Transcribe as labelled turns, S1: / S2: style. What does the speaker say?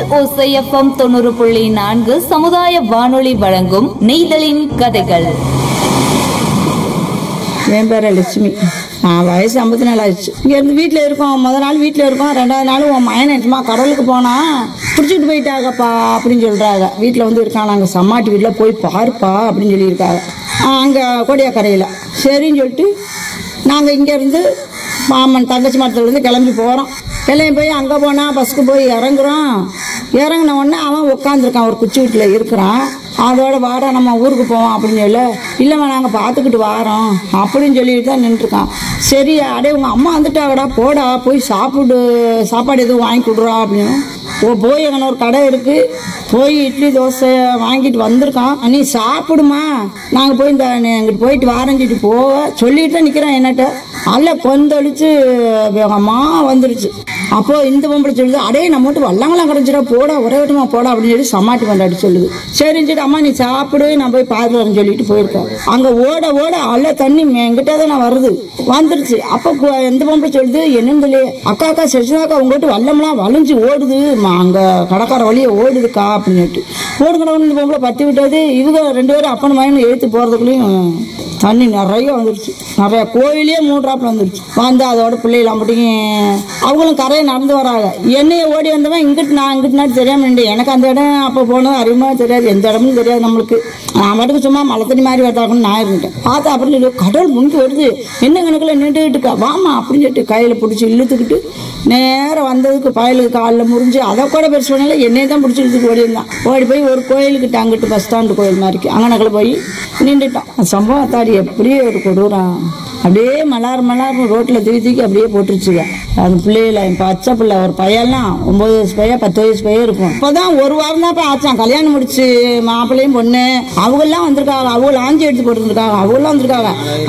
S1: ஓசைஎஃப்எம் தொண்ணூறு புள்ளி நான்கு சமுதாய வானொலி வழங்கும் நெய்தலின் கதைகள்
S2: என் பேர் லட்சுமி நான் வயசு ஐம்பத்தி நாலு ஆச்சு இங்கேருந்து வீட்டில் இருக்கோம் முத நாள் வீட்டில் இருக்கோம் ரெண்டாவது நாள் உன் மயனை சும்மா கடலுக்கு போனா பிடிச்சிட்டு போயிட்டாங்கப்பா அப்படின்னு சொல்கிறாங்க வீட்டில் வந்து இருக்கான் நாங்கள் சம்மாட்டி வீட்டில் போய் பாருப்பா அப்படின்னு சொல்லியிருக்காங்க அங்கே கோடியாக்கரையில் சரின்னு சொல்லிட்டு நாங்கள் இங்கேருந்து மாமன் தங்கச்சி மரத்துலேருந்து கிளம்பி போகிறோம் கிளம்பி போய் அங்கே போனால் பஸ்ஸுக்கு போய் இறங்குறோம் இறங்கின உடனே அவன் உட்காந்துருக்கான் ஒரு குச்சி வீட்டில் இருக்கிறான் அதோட வாடா நம்ம ஊருக்கு போவோம் அப்படின்னு சொல்ல இல்லைம்மா நாங்கள் பார்த்துக்கிட்டு வாரோம் அப்படின்னு சொல்லிட்டு தான் நின்றுருக்கான் சரி அடே உங்கள் அம்மா வந்துட்டாங்கடா போடா போய் சாப்பிடு சாப்பாடு எதுவும் வாங்கி கொடுறா அப்படின்னு ஓ போய் அங்கே ஒரு கடை இருக்கு போய் இட்லி தோசை வாங்கிட்டு வந்திருக்கான் நீ சாப்பிடுமா நாங்கள் போய் இந்த எங்கிட்டு போயிட்டு வாரேன்னு சொல்லிட்டு போக சொல்லிட்டு தான் நிற்கிறேன் என்னட்ட அல்ல கொந்தளிச்சு வேகமா வந்துருச்சு அப்போ இந்த பொம்பளை சொல்லுது அடே நம்ம மட்டும் வல்லங்களாம் கிடச்சிடா போடா ஒரே விட்டமா போடா அப்படின்னு சொல்லி சமாட்டி கொண்டாடி சொல்லுது சரின்னு சொல்லிட்டு அம்மா நீ சாப்பிடு நான் போய் பார்த்து வரேன்னு சொல்லிட்டு போயிருக்கேன் அங்கே ஓட ஓட அல்ல தண்ணி என்கிட்ட தான் நான் வருது வந்துருச்சு அப்போ கு- இந்த பொம்பளை சொல்லுது என்னன்னு சொல்லி அக்கா அக்கா சசிதாக்கா உங்ககிட்ட வல்லம்லாம் வளைஞ்சு ஓடுது ம- அங்க கடற்கரை வழியே ஓடுதுக்கா அப்படின்னு சொல்லிட்டு ஓடுங்கடவுன்னு இந்த பொம்பளை பத்தி விட்டது இவங்க ரெண்டு பேரும் அப்பன் மகன் எழுத்து போறதுக்குள்ளேயும் தண்ணி நிறைய வந்துருச்சு நிறைய கோயிலே மூன்றாப்புல வந்துருச்சு வந்து அதோட பிள்ளைகள் அம்பட்டியும் அவங்களும் கரையை நடந்து வராங்க என்னைய ஓடி வந்தவன் இங்கிட்டு நான் இங்கிட்டு நான் தெரியாம நின்று எனக்கு அந்த இடம் அப்போ போனது அறிமுமா தெரியாது எந்த இடமும் தெரியாது நம்மளுக்கு நான் மட்டுக்கு சும்மா மழை தண்ணி மாதிரி வரதாகணும் நான் இருந்துட்டேன் பார்த்தா அப்படின்னு சொல்லி கடல் முங்கி வருது என்ன கணக்கில் நின்றுக்கிட்டு இருக்கா வாமா அப்படின்னு சொல்லிட்டு கையில் பிடிச்சி இழுத்துக்கிட்டு நேரம் வந்ததுக்கு பயலுக்கு காலில் முறிஞ்சு அதை கூட பெருசு பண்ணல என்னைய தான் பிடிச்சி இழுத்துக்கு ஓடி இருந்தான் ஓடி போய் ஒரு கோயிலுக்கிட்ட அங்கிட்டு பஸ் ஸ்டாண்டு கோயில் மாதிரிக்கு அங்கனக்கில் போய் நின்றுட்டான் அந்த சம்பவம் தாடி எப்படியே ஒரு கொடூரம் அப்படியே மலார் மலார் ரோட்டில் தூக்கி தூக்கி அப்படியே போட்டுருச்சுங்க அது பிள்ளைகள என் பச்சை பிள்ளை ஒரு பையன்லாம் ஒன்பது வயசு பையன் பத்து வயசு பையன் இருக்கும் இப்போதான் ஒரு வாரம் தான் ஆச்சான் கல்யாணம் முடிச்சு மாப்பிள்ளையும் பொண்ணு அவங்கெல்லாம் வந்திருக்காங்க அவங்க ஆஞ்சி எடுத்து போட்டுருக்காங்க அவங்கெல்லாம் வந்திருக்காங்க